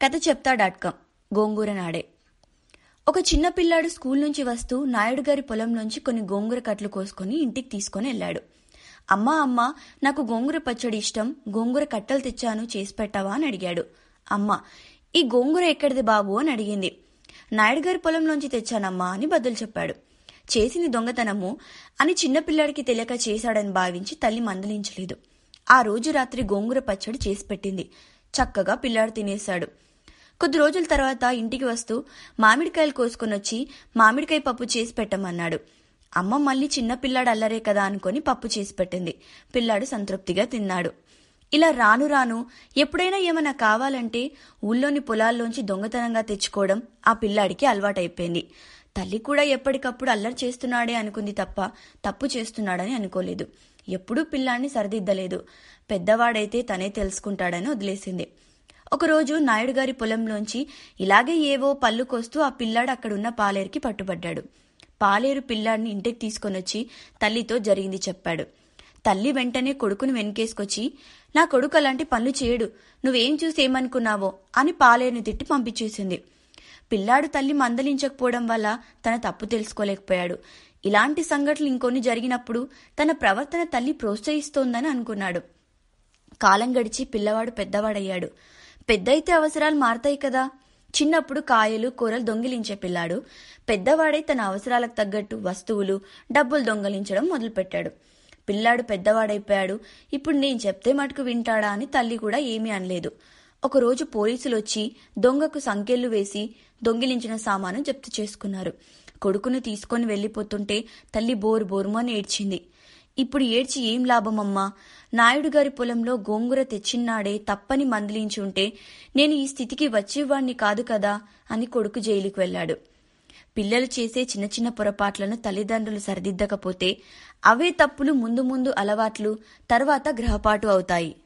కథ చెప్తా dot com గోంగూర నాడే ఒక చిన్న పిల్లాడు స్కూల్ నుంచి వస్తూ నాయుడు గారి పొలంలోంచి కొన్ని గోంగూర కట్లు కోసుకొని ఇంటికి తీసుకొని వెళ్ళాడు అమ్మా అమ్మా నాకు గోంగూర పచ్చడి ఇష్టం గోంగూర కట్టలు తెచ్చాను చేసి పెట్టావా అని అడిగాడు అమ్మ ఈ గోంగూర ఎక్కడిది బాబు అని అడిగింది నాయుడు గారి పొలంలోంచి తెచ్చానమ్మా అని బదులు చెప్పాడు చేసింది దొంగతనము అని చిన్నపిల్లాడికి తెలియక చేశాడని భావించి తల్లి మందలించలేదు ఆ రోజు రాత్రి గోంగూర పచ్చడి చేసి పెట్టింది చక్కగా పిల్లాడు తినేశాడు కొద్ది రోజుల తర్వాత ఇంటికి వస్తూ మామిడికాయలు కోసుకొని వచ్చి మామిడికాయ పప్పు చేసి పెట్టమన్నాడు అమ్మ మళ్ళీ చిన్న పిల్లాడు అల్లరే కదా అనుకొని పప్పు చేసి పెట్టింది పిల్లాడు సంతృప్తిగా తిన్నాడు ఇలా రాను రాను ఎప్పుడైనా ఏమైనా కావాలంటే ఊళ్ళోని పొలాల్లోంచి దొంగతనంగా తెచ్చుకోవడం ఆ పిల్లాడికి అలవాటైపోయింది తల్లి కూడా ఎప్పటికప్పుడు అల్లరి చేస్తున్నాడే అనుకుంది తప్ప తప్పు చేస్తున్నాడని అనుకోలేదు ఎప్పుడూ పిల్లాన్ని సరిదిద్దలేదు పెద్దవాడైతే తనే తెలుసుకుంటాడని వదిలేసింది ఒకరోజు నాయుడు గారి పొలంలోంచి ఇలాగే ఏవో పళ్ళు కోస్తూ ఆ పిల్లాడు అక్కడున్న పాలేరుకి పట్టుబడ్డాడు పాలేరు పిల్లాడిని ఇంటికి తీసుకొనొచ్చి తల్లితో జరిగింది చెప్పాడు తల్లి వెంటనే కొడుకును వెనకేసుకొచ్చి నా కొడుకు అలాంటి పనులు చేయడు నువ్వేం చూసి ఏమనుకున్నావో అని పాలేరుని తిట్టి పంపించేసింది పిల్లాడు తల్లి మందలించకపోవడం వల్ల తన తప్పు తెలుసుకోలేకపోయాడు ఇలాంటి సంఘటనలు ఇంకొన్ని జరిగినప్పుడు తన ప్రవర్తన తల్లి ప్రోత్సహిస్తోందని అనుకున్నాడు కాలం గడిచి పిల్లవాడు పెద్దవాడయ్యాడు పెద్దయితే అవసరాలు మారతాయి కదా చిన్నప్పుడు కాయలు కూరలు దొంగిలించే పిల్లాడు పెద్దవాడై తన అవసరాలకు తగ్గట్టు వస్తువులు డబ్బులు దొంగిలించడం మొదలుపెట్టాడు పిల్లాడు పెద్దవాడైపోయాడు ఇప్పుడు నేను చెప్తే మటుకు వింటాడా అని తల్లి కూడా ఏమీ అనలేదు ఒకరోజు పోలీసులు వచ్చి దొంగకు సంకెళ్లు వేసి దొంగిలించిన సామాను జప్తు చేసుకున్నారు కొడుకును తీసుకొని వెళ్లిపోతుంటే తల్లి బోరు బోరుమని ఏడ్చింది ఇప్పుడు ఏడ్చి ఏం లాభమమ్మా నాయుడు గారి పొలంలో గోంగూర తెచ్చిన్నాడే తప్పని మందలించి ఉంటే నేను ఈ స్థితికి వచ్చేవాణ్ణి కాదు కదా అని కొడుకు జైలుకు వెళ్లాడు పిల్లలు చేసే చిన్న చిన్న పొరపాట్లను తల్లిదండ్రులు సరిదిద్దకపోతే అవే తప్పులు ముందు ముందు అలవాట్లు తర్వాత గ్రహపాటు అవుతాయి